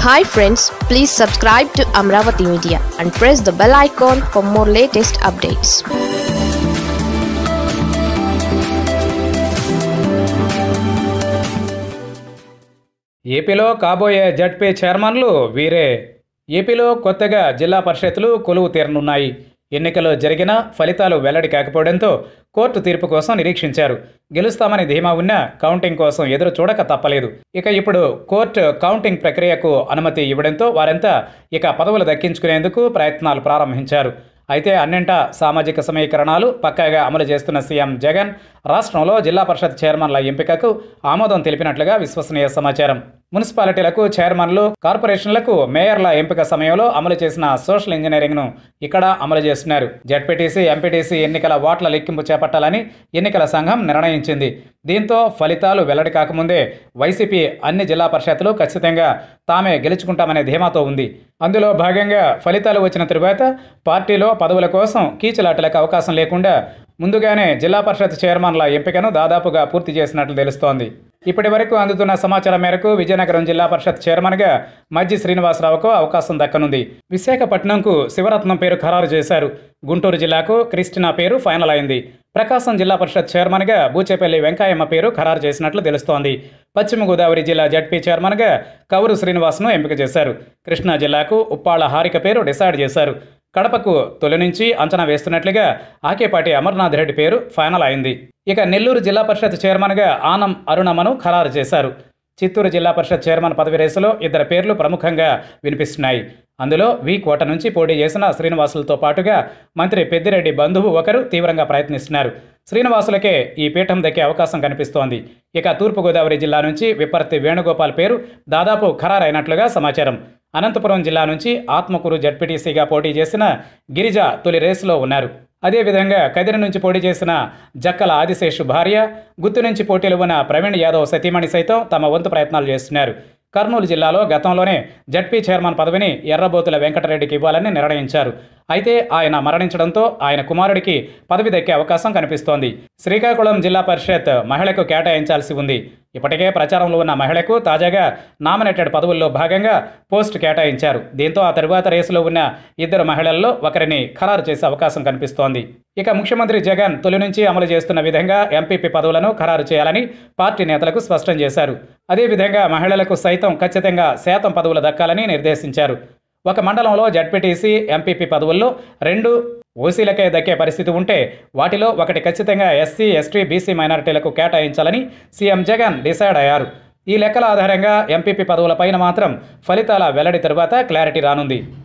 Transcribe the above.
hi friends please subscribe to Amaravati media and press the bell icon for more latest updates ఏపీలో కాబోయే ZP చైర్మన్లు వీరే ఏపీలో కొత్తగా జిల్లా పరిషత్లు కొలువు తీరనున్నాయి ఎన్నికలు జరిగినా ఫలితాలు వెల్లడి కాకపోవడంతో కోర్టు తీర్పు కోసం నిరీక్షించారు గెలుస్తామని ధీమా ఉన్నా కౌంటింగ్ కోసం ఎదురు చూడక తప్పలేదు ఇక ఇప్పుడు కోర్టు కౌంటింగ్ ప్రక్రియకు అనుమతి ఇవ్వడంతో వారంతా ఇక పదవులు దక్కించుకునేందుకు ప్రయత్నాలు ప్రారంభించారు అయితే అన్నింటా సామాజిక సమీకరణాలు పక్కాగా అమలు చేస్తున్న సీఎం జగన్ రాష్ట్రంలో జిల్లా పరిషత్ చైర్మన్ల ఎంపికకు ఆమోదం తెలిపినట్లుగా విశ్వసనీయ సమాచారం మున్సిపాలిటీలకు చైర్మన్లు కార్పొరేషన్లకు మేయర్ల ఎంపిక సమయంలో అమలు చేసిన సోషల్ ఇంజనీరింగ్ను ఇక్కడ అమలు చేస్తున్నారు జడ్పీటీసీ ఎంపీటీసీ ఎన్నికల ఓట్ల లెక్కింపు చేపట్టాలని ఎన్నికల సంఘం నిర్ణయించింది దీంతో ఫలితాలు వెల్లడి కాకముందే వైసీపీ అన్ని జిల్లా పరిషత్తులు ఖచ్చితంగా తామే గెలుచుకుంటామనే ధీమాతో ఉంది అందులో భాగంగా ఫలితాలు వచ్చిన తరువాత పార్టీలో పదవుల కోసం కీచులాటలకు అవకాశం లేకుండా ముందుగానే జిల్లా పరిషత్ చైర్మన్ల ఎంపికను దాదాపుగా పూర్తి చేసినట్లు తెలుస్తోంది ఇప్పటి వరకు అందుతున్న సమాచారం మేరకు విజయనగరం జిల్లా పరిషత్ చైర్మన్గా మజ్జి శ్రీనివాసరావుకు అవకాశం దక్కనుంది విశాఖపట్నంకు శివరత్నం పేరు ఖరారు చేశారు గుంటూరు జిల్లాకు క్రిస్టినా పేరు ఫైనల్ అయింది ప్రకాశం జిల్లా పరిషత్ చైర్మన్గా బూచేపల్లి వెంకాయమ్మ పేరు ఖరారు చేసినట్లు తెలుస్తోంది పశ్చిమ గోదావరి జిల్లా జడ్పీ చైర్మన్గా కౌరు శ్రీనివాస్ను ఎంపిక చేశారు కృష్ణా జిల్లాకు ఉప్పాళ్ల హారిక పేరు డిసైడ్ చేశారు కడపకు తొలి నుంచి అంచనా వేస్తున్నట్లుగా ఆకేపాటి అమర్నాథ్ రెడ్డి పేరు ఫైనల్ అయింది ఇక నెల్లూరు జిల్లా పరిషత్ చైర్మన్గా ఆనం అరుణమ్మను ఖరారు చేశారు చిత్తూరు జిల్లా పరిషత్ చైర్మన్ పదవి రేసులో ఇద్దరు పేర్లు ప్రముఖంగా వినిపిస్తున్నాయి అందులో వి కోట నుంచి పోటీ చేసిన శ్రీనివాసులతో పాటుగా మంత్రి పెద్దిరెడ్డి బంధువు ఒకరు తీవ్రంగా ప్రయత్నిస్తున్నారు శ్రీనివాసులకే ఈ పీఠం దక్కే అవకాశం కనిపిస్తోంది ఇక తూర్పుగోదావరి జిల్లా నుంచి విప్పర్తి వేణుగోపాల్ పేరు దాదాపు ఖరారైనట్లుగా సమాచారం అనంతపురం జిల్లా నుంచి ఆత్మకూరు జడ్పీటీసీగా పోటీ చేసిన గిరిజ తొలి రేసులో ఉన్నారు అదేవిధంగా కదిరి నుంచి పోటీ చేసిన జక్కల ఆదిశేషు భార్య గుత్తు నుంచి పోటీలు ఉన్న ప్రవీణ్ యాదవ్ సతీమణి సైతం తమ వంతు ప్రయత్నాలు చేస్తున్నారు కర్నూలు జిల్లాలో గతంలోనే జడ్పీ చైర్మన్ పదవిని ఎర్రబోతుల వెంకటరెడ్డికి ఇవ్వాలని నిర్ణయించారు అయితే ఆయన మరణించడంతో ఆయన కుమారుడికి పదవి దక్కే అవకాశం కనిపిస్తోంది శ్రీకాకుళం జిల్లా పరిషత్ మహిళకు కేటాయించాల్సి ఉంది ఇప్పటికే ప్రచారంలో ఉన్న మహిళకు తాజాగా నామినేటెడ్ పదవుల్లో భాగంగా పోస్ట్ కేటాయించారు దీంతో ఆ తరువాత రేసులో ఉన్న ఇద్దరు మహిళల్లో ఒకరిని ఖరారు చేసే అవకాశం కనిపిస్తోంది ఇక ముఖ్యమంత్రి జగన్ తొలి నుంచి అమలు చేస్తున్న విధంగా ఎంపీపీ పదవులను ఖరారు చేయాలని పార్టీ నేతలకు స్పష్టం చేశారు అదేవిధంగా మహిళలకు సైతం ఖచ్చితంగా శాతం పదవులు దక్కాలని నిర్దేశించారు ఒక మండలంలో జడ్పీటీసీ ఎంపీపీ పదవుల్లో రెండు ఓసీలకే దక్కే పరిస్థితి ఉంటే వాటిలో ఒకటి ఖచ్చితంగా ఎస్సీ ఎస్టీ బీసీ మైనారిటీలకు కేటాయించాలని సీఎం జగన్ డిసైడ్ అయ్యారు ఈ లెక్కల ఆధారంగా ఎంపీపీ పదవులపైన మాత్రం ఫలితాల వెల్లడి తరువాత క్లారిటీ రానుంది